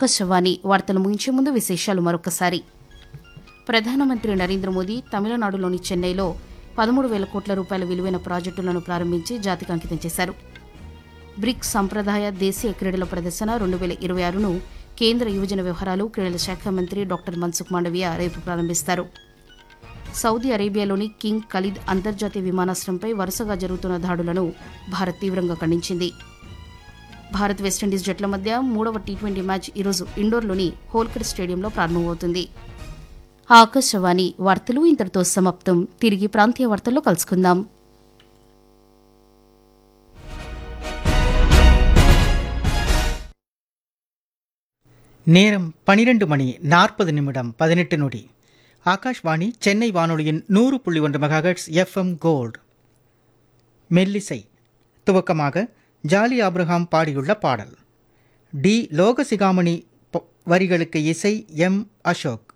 ఆకాశవాణి వార్తలు ముగించే ముందు విశేషాలు మరొకసారి ప్రధానమంత్రి నరేంద్ర మోదీ తమిళనాడులోని చెన్నైలో పదమూడు వేల కోట్ల రూపాయల విలువైన ప్రాజెక్టులను ప్రారంభించి జాతికి అంకితం చేశారు బ్రిక్స్ సంప్రదాయ దేశీయ క్రీడల ప్రదర్శన రెండు వేల ఇరవై ఆరును కేంద్ర యువజన వ్యవహారాలు క్రీడల శాఖ మంత్రి డాక్టర్ మన్సుఖ్ మాండవీయ రేపు ప్రారంభిస్తారు సౌదీ అరేబియాలోని కింగ్ ఖలీద్ అంతర్జాతీయ విమానాశ్రయంపై వరుసగా జరుగుతున్న దాడులను భారత్ తీవ్రంగా ఖండించింది భారత్ వెస్టిండీస్ జట్ల మధ్య మూడవ టీ ట్వంటీ మ్యాచ్ ఈరోజు ఇండోర్లోని హోల్కర్ స్టేడియంలో ప్రారంభమవుతుంది ఆకాశవాణి వార్తలు ఇంతటితో సమాప్తం తిరిగి ప్రాంతీయ వార్తల్లో కలుసుకుందాం நேரம் பனிரெண்டு மணி நாற்பது நிமிடம் பதினெட்டு நொடி ஆகாஷ்வாணி சென்னை வானொலியின் நூறு புள்ளி ஒன்று மெகாஹெட்ஸ் எஃப்எம் கோல்டு மெல்லிசை துவக்கமாக ஜாலி ஆப்ரஹாம் பாடியுள்ள பாடல் டி லோகசிகாமணி ப- வரிகளுக்கு இசை எம் அசோக்